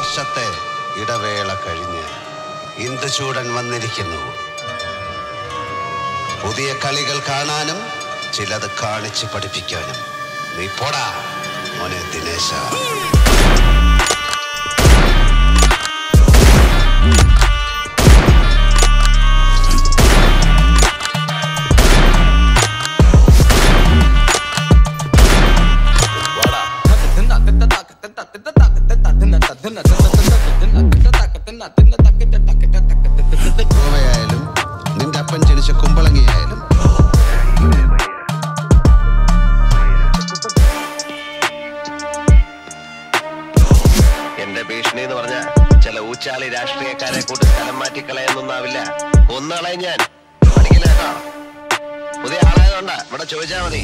വർഷത്തെ ഇടവേള കഴിഞ്ഞ് ഇന്ദുചൂടൻ വന്നിരിക്കുന്നു പുതിയ കളികൾ കാണാനും ചിലത് കാണിച്ച് പഠിപ്പിക്കാനും നീ പോടാ മോനെ ദിനേശ ഗോവയായാലും നിന്റെ അപ്പൻ ജനിച്ച കുമ്പളങ്ങിയായാലും എന്റെ ഭീഷണി എന്ന് പറഞ്ഞ ചില ഊച്ചാളി രാഷ്ട്രീയക്കാരെ കൂട്ടി സ്ഥലം മാറ്റി കളയൊന്നൊന്നാവില്ല കൊന്നുകളയും ഞാൻ പഠിക്കില്ല കേട്ടോ പുതിയ ആളായതുകൊണ്ടാ ഇവിടെ ചോദിച്ചാ മതി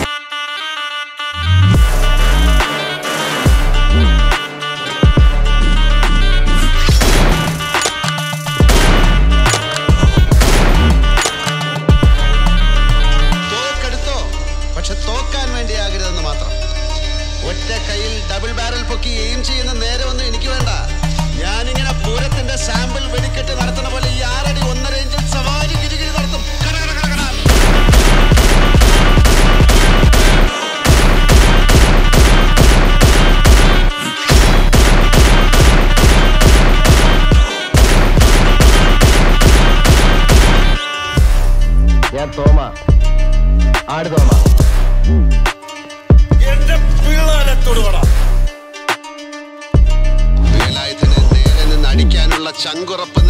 തോക്കെടുത്തോ പക്ഷെ തോക്കാൻ വേണ്ടിയാകരുതെന്ന് മാത്രം ഒറ്റ കയ്യിൽ ഡബിൾ ബാരൽ പൊക്കി എയിം ചെയ്യുന്ന നേരമൊന്നും എനിക്ക് വേണ്ട ഞാനിങ്ങനെ പൂരത്തിന്റെ സാമ്പിൾ വെടിക്കെട്ട് നടത്തുന്ന പോലെ ഈ ആറടി ഒന്നര ഇഞ്ചിൽ സവാരി ഗിരിഗിരി നടത്തും കട, കട, കട, കട. ഞാൻ തോമ ആട് തോമ എന്റെ പിള്ളേരെ തൊടുപടാ വേലായുധന് നേരെ നിന്ന് അടിക്കാനുള്ള ചങ്കുറപ്പ്